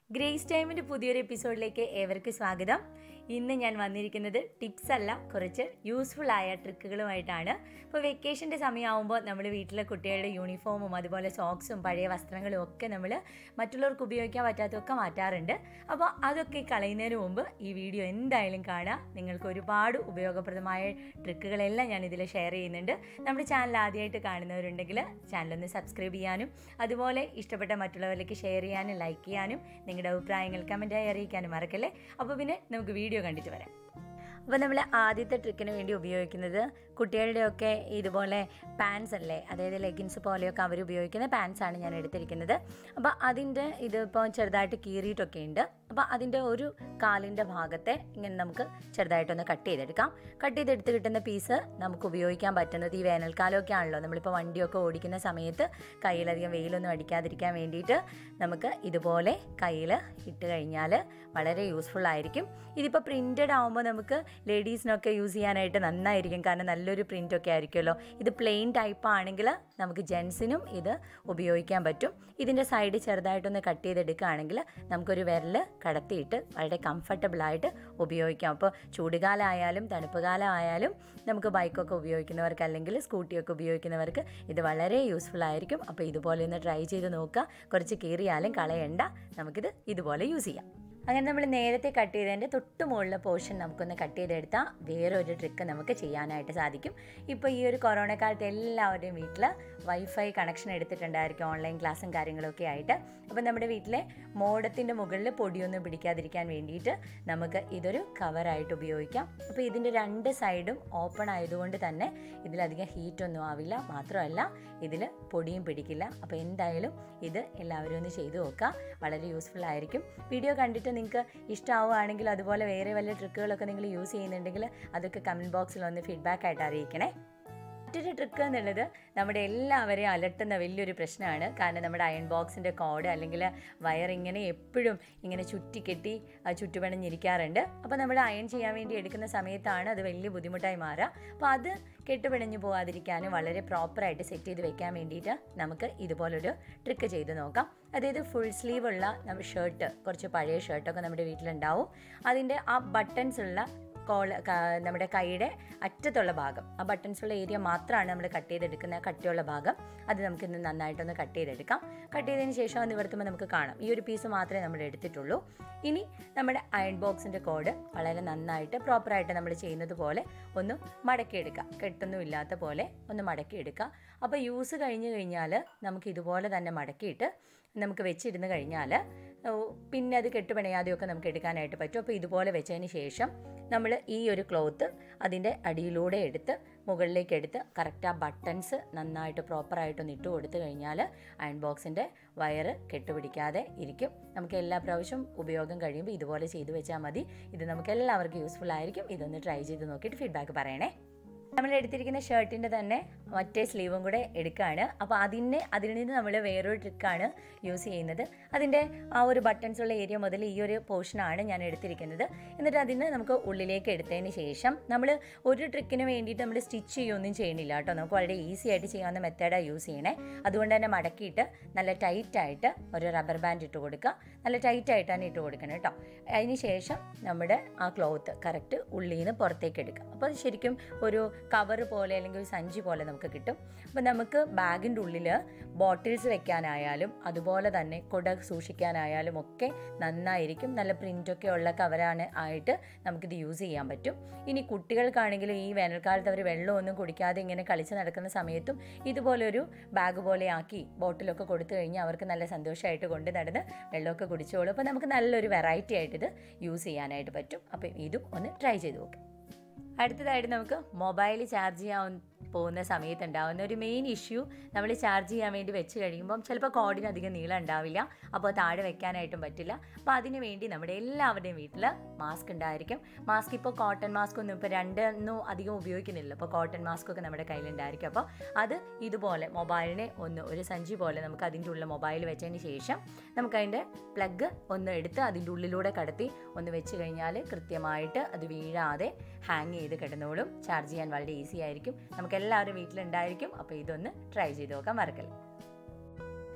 grace ടൈമിൻ്റെ പുതിയൊരു എപ്പിസോഡിലേക്ക് ഏവർക്കും സ്വാഗതം ഇന്ന് ഞാൻ വന്നിരിക്കുന്നത് ടിപ്സ് അല്ല കുറച്ച് യൂസ്ഫുൾ ആയ ട്രിക്കുകളുമായിട്ടാണ് ഇപ്പോൾ വെക്കേഷൻ്റെ സമയമാകുമ്പോൾ നമ്മൾ വീട്ടിലെ കുട്ടികളുടെ യൂണിഫോമും അതുപോലെ സോക്സും പഴയ വസ്ത്രങ്ങളും ഒക്കെ നമ്മൾ മറ്റുള്ളവർക്ക് ഉപയോഗിക്കാൻ പറ്റാത്തതൊക്കെ മാറ്റാറുണ്ട് അപ്പോൾ അതൊക്കെ കളയുന്നതിന് മുമ്പ് ഈ വീഡിയോ എന്തായാലും കാണാം നിങ്ങൾക്ക് ഒരുപാട് ഉപയോഗപ്രദമായ ട്രിക്കുകളെല്ലാം ഞാൻ ഇതിൽ ഷെയർ ചെയ്യുന്നുണ്ട് നമ്മുടെ ചാനൽ ആദ്യമായിട്ട് കാണുന്നവരുണ്ടെങ്കിൽ ചാനലൊന്ന് സബ്സ്ക്രൈബ് ചെയ്യാനും അതുപോലെ ഇഷ്ടപ്പെട്ട മറ്റുള്ളവരിലേക്ക് ഷെയർ ചെയ്യാനും ലൈക്ക് ചെയ്യാനും നിങ്ങളുടെ അഭിപ്രായങ്ങൾ കമൻറ്റായി അറിയിക്കാനും മറക്കല്ലേ അപ്പോൾ പിന്നെ നമുക്ക് വീഡിയോ കണ്ടിട്ട് വരാം അപ്പോൾ നമ്മൾ ആദ്യത്തെ ട്രിക്കിന് വേണ്ടി ഉപയോഗിക്കുന്നത് കുട്ടികളുടെയൊക്കെ ഇതുപോലെ പാൻസ് അല്ലേ അതായത് ലെഗിൻസ് പോലെയൊക്കെ അവർ ഉപയോഗിക്കുന്ന പാൻസ് ആണ് ഞാൻ എടുത്തിരിക്കുന്നത് അപ്പോൾ അതിൻ്റെ ഇതിപ്പോൾ ചെറുതായിട്ട് കീറിയിട്ടൊക്കെ ഉണ്ട് അപ്പോൾ അതിൻ്റെ ഒരു കാലിൻ്റെ ഭാഗത്തെ ഇങ്ങനെ നമുക്ക് ചെറുതായിട്ടൊന്ന് കട്ട് ചെയ്തെടുക്കാം കട്ട് ചെയ്തെടുത്ത് കിട്ടുന്ന പീസ് നമുക്ക് ഉപയോഗിക്കാൻ പറ്റുന്നത് ഈ വേനൽക്കാലമൊക്കെ ആണല്ലോ നമ്മളിപ്പോൾ വണ്ടിയൊക്കെ ഓടിക്കുന്ന സമയത്ത് കയ്യിലധികം വെയിലൊന്നും അടിക്കാതിരിക്കാൻ വേണ്ടിയിട്ട് നമുക്ക് ഇതുപോലെ കയ്യിൽ ഇട്ട് കഴിഞ്ഞാൽ വളരെ യൂസ്ഫുൾ ആയിരിക്കും ഇതിപ്പോൾ പ്രിൻറ്റഡ് ആകുമ്പോൾ നമുക്ക് ലേഡീസിനൊക്കെ യൂസ് ചെയ്യാനായിട്ട് നന്നായിരിക്കും കാരണം നല്ലൊരു പ്രിൻ്റൊക്കെ ആയിരിക്കുമല്ലോ ഇത് പ്ലെയിൻ ടൈപ്പ് ആണെങ്കിൽ നമുക്ക് ജെൻസിനും ഇത് ഉപയോഗിക്കാൻ പറ്റും ഇതിൻ്റെ സൈഡ് ചെറുതായിട്ടൊന്ന് കട്ട് ചെയ്തെടുക്കുകയാണെങ്കിൽ നമുക്കൊരു വിരൽ കടത്തിയിട്ട് വളരെ കംഫർട്ടബിളായിട്ട് ഉപയോഗിക്കാം അപ്പോൾ ചൂടുകാലമായാലും തണുപ്പ് കാലമായാലും നമുക്ക് ബൈക്കൊക്കെ ഉപയോഗിക്കുന്നവർക്ക് അല്ലെങ്കിൽ സ്കൂട്ടിയൊക്കെ ഉപയോഗിക്കുന്നവർക്ക് ഇത് വളരെ യൂസ്ഫുൾ ആയിരിക്കും അപ്പോൾ ഇതുപോലെ ഒന്ന് ട്രൈ ചെയ്ത് നോക്കുക കുറച്ച് കീറിയാലും കളയണ്ട നമുക്കിത് ഇതുപോലെ യൂസ് ചെയ്യാം അങ്ങനെ നമ്മൾ നേരത്തെ കട്ട് ചെയ്തതിൻ്റെ തൊട്ട് മുകളിലെ പോർഷൻ നമുക്കൊന്ന് കട്ട് ചെയ്തെടുത്താൽ വേറൊരു ട്രിക്ക് നമുക്ക് ചെയ്യാനായിട്ട് സാധിക്കും ഇപ്പോൾ ഈ ഒരു കൊറോണ കാലത്ത് എല്ലാവരുടെയും വീട്ടിൽ വൈഫൈ കണക്ഷൻ എടുത്തിട്ടുണ്ടായിരിക്കും ഓൺലൈൻ ക്ലാസ്സും കാര്യങ്ങളൊക്കെ ആയിട്ട് അപ്പോൾ നമ്മുടെ വീട്ടിലെ മോഡത്തിൻ്റെ മുകളിൽ പൊടിയൊന്നും പിടിക്കാതിരിക്കാൻ വേണ്ടിയിട്ട് നമുക്ക് ഇതൊരു കവറായിട്ട് ഉപയോഗിക്കാം അപ്പോൾ ഇതിൻ്റെ രണ്ട് സൈഡും ഓപ്പൺ ആയതുകൊണ്ട് തന്നെ ഇതിലധികം ഹീറ്റൊന്നും ആവില്ല മാത്രമല്ല ഇതിൽ പൊടിയും പിടിക്കില്ല അപ്പോൾ എന്തായാലും ഇത് എല്ലാവരും ഒന്ന് ചെയ്തു നോക്കുക വളരെ യൂസ്ഫുൾ ആയിരിക്കും വീഡിയോ കണ്ടിട്ട് നിങ്ങൾക്ക് ഇഷ്ടമാവുകയാണെങ്കിൽ അതുപോലെ വേറെ വല്ല ട്രിക്കുകളൊക്കെ നിങ്ങൾ യൂസ് ചെയ്യുന്നുണ്ടെങ്കിൽ അതൊക്കെ കമൻറ്റ് ബോക്സിൽ ഒന്ന് ഫീഡ്ബാക്ക് ആയിട്ട് അറിയിക്കണേ മറ്റൊരു ട്രിക്ക് എന്നുള്ളത് നമ്മുടെ എല്ലാവരെയും അലട്ടുന്ന വലിയൊരു പ്രശ്നമാണ് കാരണം നമ്മുടെ അയൺ ബോക്സിൻ്റെ കോഡ് അല്ലെങ്കിൽ വയർ ഇങ്ങനെ എപ്പോഴും ഇങ്ങനെ ചുറ്റിക്കെട്ടി ചുറ്റുപിണഞ്ഞിരിക്കാറുണ്ട് അപ്പോൾ നമ്മൾ അയൺ ചെയ്യാൻ വേണ്ടി എടുക്കുന്ന സമയത്താണ് അത് വലിയ ബുദ്ധിമുട്ടായി മാറുക അപ്പോൾ അത് കെട്ടുപിണഞ്ഞു പോകാതിരിക്കാനും വളരെ പ്രോപ്പറായിട്ട് സെറ്റ് ചെയ്ത് വെക്കാൻ വേണ്ടിയിട്ട് നമുക്ക് ഇതുപോലൊരു ട്രിക്ക് ചെയ്ത് നോക്കാം അതായത് ഫുൾ സ്ലീവ് ഉള്ള നമ്മുടെ ഷർട്ട് കുറച്ച് പഴയ ഷർട്ടൊക്കെ നമ്മുടെ വീട്ടിലുണ്ടാവും അതിൻ്റെ ആ ബട്ടൺസ് ഉള്ള കോള നമ്മുടെ കൈയുടെ അറ്റത്തുള്ള ഭാഗം ആ ബട്ടൺസ് ഉള്ള ഏരിയ മാത്രമാണ് നമ്മൾ കട്ട് ചെയ്തെടുക്കുന്ന കട്ടിയുള്ള ഭാഗം അത് നമുക്ക് ഇന്ന് നന്നായിട്ടൊന്ന് കട്ട് ചെയ്തെടുക്കാം കട്ട് ചെയ്തതിന് ശേഷം അത് നിവർത്തുമ്പോൾ നമുക്ക് കാണാം ഈ ഒരു പീസ് മാത്രമേ നമ്മൾ എടുത്തിട്ടുള്ളൂ ഇനി നമ്മുടെ അയൺ ബോക്സിൻ്റെ കോഡ് വളരെ നന്നായിട്ട് പ്രോപ്പറായിട്ട് നമ്മൾ ചെയ്യുന്നത് പോലെ ഒന്ന് മടക്കിയെടുക്കുക കെട്ടൊന്നും ഇല്ലാത്ത പോലെ ഒന്ന് മടക്കിയെടുക്കുക അപ്പോൾ യൂസ് കഴിഞ്ഞ് കഴിഞ്ഞാൽ നമുക്ക് ഇതുപോലെ തന്നെ മടക്കിയിട്ട് നമുക്ക് വെച്ചിരുന്ന് കഴിഞ്ഞാൽ പിന്നെ അത് കെട്ടുപിണയാതെയൊക്കെ നമുക്ക് എടുക്കാനായിട്ട് പറ്റും അപ്പോൾ ഇതുപോലെ വെച്ചതിന് ശേഷം നമ്മൾ ഈ ഒരു ക്ലോത്ത് അതിൻ്റെ അടിയിലൂടെ എടുത്ത് മുകളിലേക്ക് എടുത്ത് കറക്റ്റ് ആ ബട്ടൺസ് നന്നായിട്ട് പ്രോപ്പറായിട്ടൊന്ന് ഇട്ട് കൊടുത്തു കഴിഞ്ഞാൽ അയൺ ബോക്സിൻ്റെ വയറ് കെട്ടുപിടിക്കാതെ ഇരിക്കും നമുക്ക് എല്ലാ പ്രാവശ്യം ഉപയോഗം കഴിയുമ്പോൾ ഇതുപോലെ ചെയ്തു വെച്ചാൽ മതി ഇത് നമുക്ക് എല്ലാവർക്കും യൂസ്ഫുൾ ആയിരിക്കും ഇതൊന്ന് ട്രൈ ചെയ്ത് നോക്കിയിട്ട് ഫീഡ്ബാക്ക് പറയണേ നമ്മൾ എടുത്തിരിക്കുന്ന ഷർട്ടിൻ്റെ തന്നെ മറ്റേ സ്ലീവും കൂടെ എടുക്കുകയാണ് അപ്പോൾ അതിന് അതിൽ നിന്ന് നമ്മൾ വേറൊരു ട്രിക്കാണ് യൂസ് ചെയ്യുന്നത് അതിൻ്റെ ആ ഒരു ബട്ടൺസ് ഉള്ള ഏരിയ മുതൽ ഈ ഒരു പോർഷനാണ് ഞാൻ എടുത്തിരിക്കുന്നത് എന്നിട്ട് അതിന് നമുക്ക് ഉള്ളിലേക്ക് എടുത്തതിന് ശേഷം നമ്മൾ ഒരു ട്രിക്കിന് വേണ്ടിയിട്ട് നമ്മൾ സ്റ്റിച്ച് ചെയ്യുകയൊന്നും ചെയ്യണില്ല കേട്ടോ നമുക്ക് വളരെ ഈസി ആയിട്ട് ചെയ്യാവുന്ന മെത്തേഡാണ് യൂസ് ചെയ്യണേ അതുകൊണ്ട് തന്നെ മടക്കിയിട്ട് നല്ല ടൈറ്റായിട്ട് ഒരു റബ്ബർ ബാൻഡ് ഇട്ട് കൊടുക്കുക നല്ല ടൈറ്റായിട്ട് തന്നെ ഇട്ട് കൊടുക്കണം കേട്ടോ അതിന് ശേഷം നമ്മുടെ ആ ക്ലോത്ത് കറക്റ്റ് ഉള്ളിൽ നിന്ന് പുറത്തേക്ക് എടുക്കുക അപ്പോൾ അത് ശരിക്കും ഒരു കവർ പോലെ അല്ലെങ്കിൽ ഒരു സഞ്ചി പോലെ നമുക്ക് കിട്ടും അപ്പോൾ നമുക്ക് ബാഗിൻ്റെ ഉള്ളിൽ ബോട്ടിൽസ് വെക്കാനായാലും അതുപോലെ തന്നെ കുട സൂക്ഷിക്കാനായാലും ഒക്കെ നന്നായിരിക്കും നല്ല പ്രിൻ്റൊക്കെ ഉള്ള കവറാണ് ആയിട്ട് നമുക്കിത് യൂസ് ചെയ്യാൻ പറ്റും ഇനി കുട്ടികൾക്കാണെങ്കിലും ഈ വേനൽക്കാലത്ത് അവർ വെള്ളമൊന്നും കുടിക്കാതെ ഇങ്ങനെ കളിച്ച് നടക്കുന്ന സമയത്തും ഇതുപോലൊരു ബാഗ് പോലെ ആക്കി ബോട്ടിലൊക്കെ കൊടുത്തു കഴിഞ്ഞാൽ അവർക്ക് നല്ല സന്തോഷമായിട്ട് കൊണ്ട് നടന്ന് വെള്ളമൊക്കെ കുടിച്ചോളും അപ്പോൾ നമുക്ക് നല്ലൊരു വെറൈറ്റി ആയിട്ട് ഇത് യൂസ് ചെയ്യാനായിട്ട് പറ്റും അപ്പോൾ ഇതും ഒന്ന് ട്രൈ ചെയ്ത് നോക്കാം അടുത്തതായിട്ട് നമുക്ക് മൊബൈൽ ചാർജ് ചെയ്യാൻ പോകുന്ന സമയത്ത് ഉണ്ടാകുന്ന ഒരു മെയിൻ ഇഷ്യൂ നമ്മൾ ചാർജ് ചെയ്യാൻ വേണ്ടി വെച്ച് കഴിയുമ്പം ചിലപ്പോൾ കോഡിന് അധികം നീളം ഉണ്ടാവില്ല അപ്പോൾ താഴെ വെക്കാനായിട്ടും പറ്റില്ല അപ്പോൾ അതിന് വേണ്ടി നമ്മുടെ എല്ലാവരുടെയും വീട്ടിൽ മാസ്ക് ഉണ്ടായിരിക്കും മാസ്ക് ഇപ്പോൾ കോട്ടൺ മാസ്ക് ഒന്നും ഇപ്പോൾ രണ്ടൊന്നും അധികം ഉപയോഗിക്കുന്നില്ല അപ്പോൾ കോട്ടൺ മാസ്ക് ഒക്കെ നമ്മുടെ കയ്യിലുണ്ടായിരിക്കും അപ്പോൾ അത് ഇതുപോലെ മൊബൈലിനെ ഒന്ന് ഒരു സഞ്ചി പോലെ നമുക്ക് അതിൻ്റെ ഉള്ളിൽ മൊബൈൽ വെച്ചതിന് ശേഷം നമുക്ക് അതിൻ്റെ പ്ലഗ് ഒന്ന് എടുത്ത് അതിൻ്റെ ഉള്ളിലൂടെ കടത്തി ഒന്ന് വെച്ച് കഴിഞ്ഞാൽ കൃത്യമായിട്ട് അത് വീഴാതെ ഹാങ് ചെയ്ത് കിടന്നോളും ചാർജ് ചെയ്യാൻ വളരെ ഈസി ആയിരിക്കും നമുക്ക് എല്ലാവരും വീട്ടിലുണ്ടായിരിക്കും അപ്പോൾ ഇതൊന്ന് ട്രൈ ചെയ്ത് നോക്കാൻ മറക്കല്ല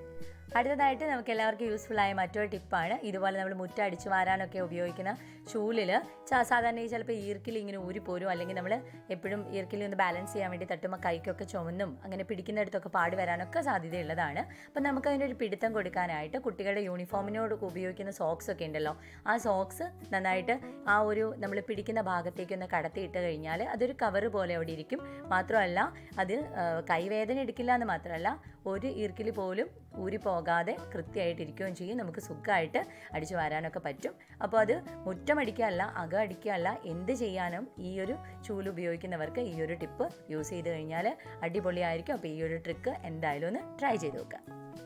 അടുത്തതായിട്ട് നമുക്ക് എല്ലാവർക്കും യൂസ്ഫുൾ ആയ മറ്റൊരു ടിപ്പാണ് ഇതുപോലെ നമ്മൾ മുറ്റ അടിച്ചു വാരാനൊക്കെ ഉപയോഗിക്കുന്ന ചൂലിൽ സാധാരണ ചിലപ്പോൾ ഈർക്കിൽ ഇങ്ങനെ ഊരിപ്പോരും അല്ലെങ്കിൽ നമ്മൾ എപ്പോഴും ഈർക്കിൽ ഒന്ന് ബാലൻസ് ചെയ്യാൻ വേണ്ടി തട്ടുമ്പോൾ കൈക്കൊക്കെ ചുമന്നും അങ്ങനെ പിടിക്കുന്നിടത്തൊക്കെ പാടി വരാനൊക്കെ സാധ്യതയുള്ളതാണ് അപ്പം നമുക്ക് അതിനൊരു പിടുത്തം കൊടുക്കാനായിട്ട് കുട്ടികളുടെ യൂണിഫോമിനോട് ഉപയോഗിക്കുന്ന സോക്സ് ഒക്കെ ഉണ്ടല്ലോ ആ സോക്സ് നന്നായിട്ട് ആ ഒരു നമ്മൾ പിടിക്കുന്ന ഭാഗത്തേക്ക് ഒന്ന് കടത്തിയിട്ട് കഴിഞ്ഞാൽ അതൊരു കവർ പോലെ അവിടെ ഇരിക്കും മാത്രമല്ല അത് ആ, കൈവേദന എടുക്കില്ല എന്ന് മാത്രമല്ല ഒരു ഈർക്കിൽ പോലും ഊരിപ്പോകാതെ കൃത്യമായിട്ട് ഇരിക്കുകയും ചെയ്യും നമുക്ക് സുഖമായിട്ട് അടിച്ചു വരാനൊക്കെ പറ്റും അപ്പോൾ അത് മുറ്റമടിക്കുകയല്ല അകം അടിക്കുകയല്ല എന്ത് ചെയ്യാനും ഈ ഒരു ചൂല് ഉപയോഗിക്കുന്നവർക്ക് ഈ ഒരു ടിപ്പ് യൂസ് ചെയ്ത് കഴിഞ്ഞാൽ അടിപൊളിയായിരിക്കും അപ്പോൾ ഈ ഒരു ട്രിക്ക് എന്തായാലും ഒന്ന് ട്രൈ ചെയ്ത് നോക്കുക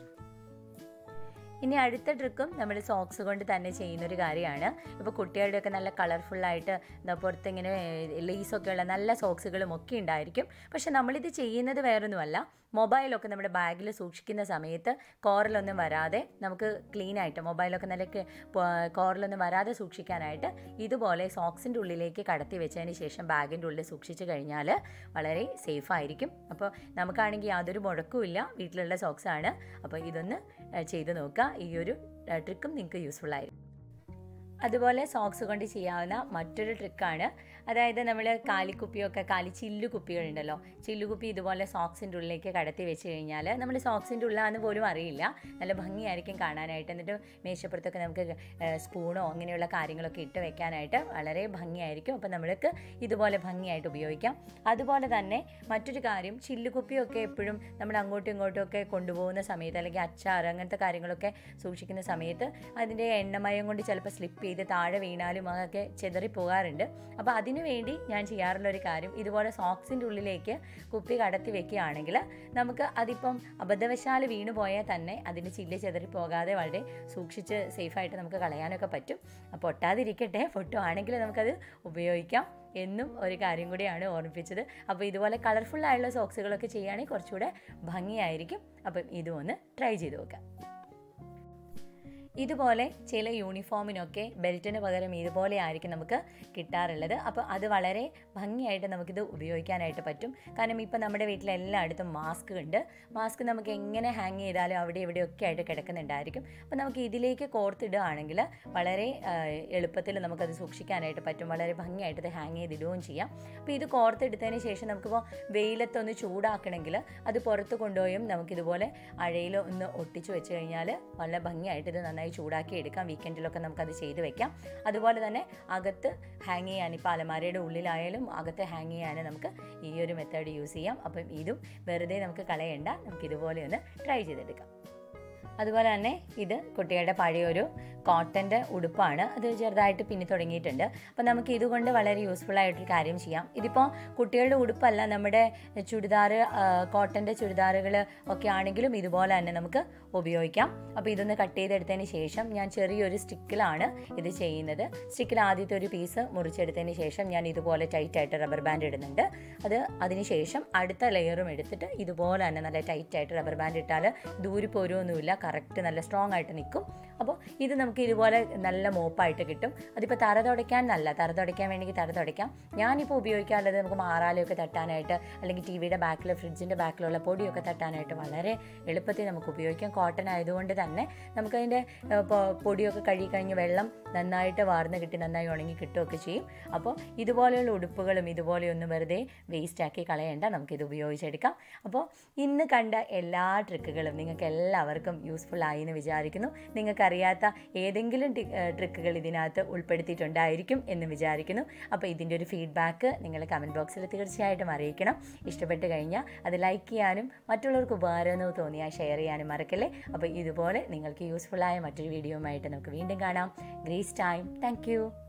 ഇനി അടുത്ത ട്രിക്കും നമ്മൾ സോക്സ് കൊണ്ട് തന്നെ ചെയ്യുന്നൊരു കാര്യമാണ് ഇപ്പോൾ കുട്ടികളുടെയൊക്കെ നല്ല കളർഫുള്ളായിട്ട് എന്താ പുറത്ത് ഇങ്ങനെ ലേസൊക്കെ ഉള്ള നല്ല സോക്സുകളും ഒക്കെ ഉണ്ടായിരിക്കും പക്ഷെ നമ്മളിത് ചെയ്യുന്നത് വേറൊന്നുമല്ല മൊബൈലൊക്കെ നമ്മുടെ ബാഗിൽ സൂക്ഷിക്കുന്ന സമയത്ത് കോറിലൊന്നും വരാതെ നമുക്ക് ക്ലീൻ ആയിട്ട് മൊബൈലൊക്കെ നല്ല ക- പ- കോറിലൊന്നും വരാതെ സൂക്ഷിക്കാനായിട്ട് ഇതുപോലെ സോക്സിൻ്റെ ഉള്ളിലേക്ക് കടത്തി വെച്ചതിന് ശേഷം ബാഗിൻ്റെ ഉള്ളിൽ സൂക്ഷിച്ച് കഴിഞ്ഞാൽ വളരെ സേഫ് ആയിരിക്കും അപ്പോൾ നമുക്കാണെങ്കിൽ യാതൊരു മുടക്കുമില്ല വീട്ടിലുള്ള സോക്സ് ആണ് അപ്പോൾ ഇതൊന്ന് ഏഹ്, ചെയ്ത് നോക്കുക ഈ ഒരു ട്രിക്കും നിങ്ങൾക്ക് യൂസ്ഫുൾ ആയിരിക്കും അതുപോലെ സോക്സ് കൊണ്ട് ചെയ്യാവുന്ന മറ്റൊരു ട്രിക്കാണ് അതായത് നമ്മൾ കാലിക്കുപ്പിയൊക്കെ കാലി ചില്ലു കുപ്പികളുണ്ടല്ലോ ചില്ലുകുപ്പി ഇതുപോലെ സോക്സിൻ്റെ ഉള്ളിലേക്ക് കടത്തി വെച്ച് കഴിഞ്ഞാൽ നമ്മൾ സോക്സിൻ്റെ ഉള്ളാന്ന് പോലും അറിയില്ല നല്ല ഭംഗിയായിരിക്കും കാണാനായിട്ട് എന്നിട്ട് മേശപ്പുറത്തൊക്കെ നമുക്ക് ഏഹ്, സ്പൂണോ അങ്ങനെയുള്ള കാര്യങ്ങളൊക്കെ ഇട്ട് വെക്കാനായിട്ട് വളരെ ഭംഗിയായിരിക്കും അപ്പോൾ നമ്മൾക്ക് ഇതുപോലെ ഭംഗിയായിട്ട് ഉപയോഗിക്കാം അതുപോലെ തന്നെ മറ്റൊരു കാര്യം ചില്ലുകുപ്പിയൊക്കെ എപ്പോഴും നമ്മൾ അങ്ങോട്ടും ഇങ്ങോട്ടും ഒക്കെ കൊണ്ടുപോകുന്ന സമയത്ത് അല്ലെങ്കിൽ അച്ചാർ അങ്ങനത്തെ കാര്യങ്ങളൊക്കെ സൂക്ഷിക്കുന്ന സമയത്ത് അതിൻ്റെ എണ്ണമയം കൊണ്ട് ചിലപ്പോൾ സ്ലിപ്പ് ചെയ്ത് താഴെ വീണാലും അതൊക്കെ ചെതറി പോകാറുണ്ട് അപ്പോൾ അതിനു വേണ്ടി ഞാൻ ചെയ്യാറുള്ള ഒരു കാര്യം ഇതുപോലെ സോക്സിൻ്റെ ഉള്ളിലേക്ക് കുപ്പി കടത്തി വെക്കുകയാണെങ്കിൽ നമുക്ക് അതിപ്പം അബദ്ധവശാൽ വീണു പോയാൽ തന്നെ അതിൻ്റെ ചില്ല് ചെതറി പോകാതെ വളരെ സൂക്ഷിച്ച് സേഫായിട്ട് നമുക്ക് കളയാനൊക്കെ പറ്റും അപ്പോൾ ഒട്ടാതിരിക്കട്ടെ പൊട്ടുവാണെങ്കിൽ നമുക്കത് ഉപയോഗിക്കാം എന്നും ഒരു കാര്യം കൂടിയാണ് ഓർമ്മിപ്പിച്ചത് അപ്പോൾ ഇതുപോലെ കളർഫുൾ ആയുള്ള സോക്സുകളൊക്കെ ചെയ്യുകയാണെങ്കിൽ കുറച്ചുകൂടെ ഭംഗിയായിരിക്കും അപ്പം ഇതും ഒന്ന് ട്രൈ ചെയ്ത് നോക്കാം ഇതുപോലെ ചില യൂണിഫോമിനൊക്കെ ബെൽറ്റിന് പകരം ഇതുപോലെ ആയിരിക്കും നമുക്ക് കിട്ടാറുള്ളത് അപ്പോൾ അത് വളരെ ഭംഗിയായിട്ട് നമുക്കിത് ഉപയോഗിക്കാനായിട്ട് പറ്റും കാരണം ഇപ്പോൾ നമ്മുടെ വീട്ടിലെല്ലായിടത്തും മാസ്ക് ഉണ്ട് മാസ്ക് നമുക്ക് എങ്ങനെ ഹാങ് ചെയ്താലും അവിടെ ഇവിടെയൊക്കെ ആയിട്ട് കിടക്കുന്നുണ്ടായിരിക്കും അപ്പോൾ നമുക്ക് ഇതിലേക്ക് കോർത്തിടുകയാണെങ്കിൽ വളരെ ആ, എളുപ്പത്തിൽ നമുക്കത് സൂക്ഷിക്കാനായിട്ട് പറ്റും വളരെ ഭംഗിയായിട്ട് ഇത് ഹാങ് ചെയ്തിടുകയും ചെയ്യാം അപ്പോൾ ഇത് കോർത്തെടുത്തതിന് ശേഷം നമുക്കിപ്പോൾ വെയിലത്തൊന്ന് ചൂടാക്കണമെങ്കിൽ അത് പുറത്ത് കൊണ്ടുപോയും നമുക്കിതുപോലെ അഴയിൽ ഒന്ന് ഒട്ടിച്ച് വെച്ച് കഴിഞ്ഞാൽ വളരെ ഭംഗിയായിട്ട് ഇത് നന്നായി ചൂടാക്കി എടുക്കാം വീക്കെൻഡിലൊക്കെ നമുക്കത് ചെയ്ത് വെക്കാം അതുപോലെ തന്നെ അകത്ത് ഹാങ് ചെയ്യാൻ ഇപ്പോൾ അലമാരയുടെ ഉള്ളിലായാലും അകത്ത് ഹാങ് ചെയ്യാൻ നമുക്ക് ഈ ഒരു മെത്തേഡ് യൂസ് ചെയ്യാം അപ്പം ഇതും വെറുതെ നമുക്ക് കളയണ്ട നമുക്ക് ഇതുപോലെ ഒന്ന് ട്രൈ ചെയ്തെടുക്കാം അതുപോലെ തന്നെ ഇത് കുട്ടികളുടെ പഴയൊരു കോട്ടൻ്റെ ഉടുപ്പാണ് അത് ചെറുതായിട്ട് പിന്നി തുടങ്ങിയിട്ടുണ്ട് അപ്പോൾ നമുക്ക് ഇതുകൊണ്ട് വളരെ യൂസ്ഫുൾ ആയിട്ടൊരു കാര്യം ചെയ്യാം ഇതിപ്പോൾ കുട്ടികളുടെ ഉടുപ്പല്ല നമ്മുടെ ചുരിദാർ കോട്ടൻ്റെ ചുരിദാറുകൾ ഒക്കെ ആണെങ്കിലും ഇതുപോലെ തന്നെ നമുക്ക് ഉപയോഗിക്കാം അപ്പോൾ ഇതൊന്ന് കട്ട് ചെയ്തെടുത്തതിന് ശേഷം ഞാൻ ചെറിയൊരു സ്റ്റിക്കിലാണ് ഇത് ചെയ്യുന്നത് സ്റ്റിക്കിൽ ആദ്യത്തെ ഒരു പീസ് മുറിച്ചെടുത്തതിന് ശേഷം ഞാൻ ഇതുപോലെ ടൈറ്റായിട്ട് റബ്ബർ ബാൻഡ് ഇടുന്നുണ്ട് അത് അതിന് ശേഷം അടുത്ത ലെയറും എടുത്തിട്ട് ഇതുപോലെ തന്നെ നല്ല ടൈറ്റായിട്ട് റബ്ബർ ബാൻഡ് ഇട്ടാൽ ദൂരി പോരുമൊന്നുമില്ല കറക്റ്റ് നല്ല സ്ട്രോങ് ആയിട്ട് നിൽക്കും അപ്പോൾ ഇത് നമുക്ക് ഇതുപോലെ നല്ല മോപ്പായിട്ട് കിട്ടും അതിപ്പോൾ തറ തുടയ്ക്കാൻ നല്ല തറ തുടയ്ക്കാൻ വേണമെങ്കിൽ തറ തുടയ്ക്കാം ഞാനിപ്പോൾ ഉപയോഗിക്കാറുള്ളത് നമുക്ക് മാറാലയൊക്കെ തട്ടാനായിട്ട് അല്ലെങ്കിൽ ടി വിയുടെ ബാക്കിൽ ഫ്രിഡ്ജിൻ്റെ ബാക്കിലുള്ള പൊടിയൊക്കെ തട്ടാനായിട്ട് വളരെ എളുപ്പത്തിൽ നമുക്ക് ഉപയോഗിക്കാം കോട്ടൺ ആയതുകൊണ്ട് തന്നെ നമുക്കതിൻ്റെ ഏഹ്, പൊ- പൊടിയൊക്കെ കഴുകി കഴിഞ്ഞ് വെള്ളം നന്നായിട്ട് വാർന്ന് കിട്ടി നന്നായി ഉണങ്ങി കിട്ടുകയൊക്കെ ചെയ്യും അപ്പോൾ ഇതുപോലെയുള്ള ഉടുപ്പുകളും ഇതുപോലെയൊന്നും വെറുതെ വേസ്റ്റാക്കി കളയേണ്ട നമുക്കിത് ഉപയോഗിച്ചെടുക്കാം അപ്പോൾ ഇന്ന് കണ്ട എല്ലാ ട്രിക്കുകളും നിങ്ങൾക്ക് എല്ലാവർക്കും യൂസ്ഫുൾ ആയി എന്ന് വിചാരിക്കുന്നു നിങ്ങൾക്കറിയാത്ത ഏതെങ്കിലും ടി- ഏഹ് ട്രിക്കുകൾ ഇതിനകത്ത് ഉൾപ്പെടുത്തിയിട്ടുണ്ടായിരിക്കും എന്ന് വിചാരിക്കുന്നു അപ്പോൾ ഇതിൻ്റെ ഒരു ഫീഡ്ബാക്ക് നിങ്ങൾ കമൻറ്റ് ബോക്സിൽ തീർച്ചയായിട്ടും അറിയിക്കണം ഇഷ്ടപ്പെട്ട് കഴിഞ്ഞാൽ അത് ലൈക്ക് ചെയ്യാനും മറ്റുള്ളവർക്ക് ഉപകാരമെന്ന് തോന്നിയാൽ ഷെയർ ചെയ്യാനും മറക്കല്ലേ അപ്പോൾ ഇതുപോലെ നിങ്ങൾക്ക് യൂസ്ഫുള്ളായ മറ്റൊരു വീഡിയോയുമായിട്ട് നമുക്ക് വീണ്ടും കാണാം ഗ്രേസ് ടൈം താങ്ക്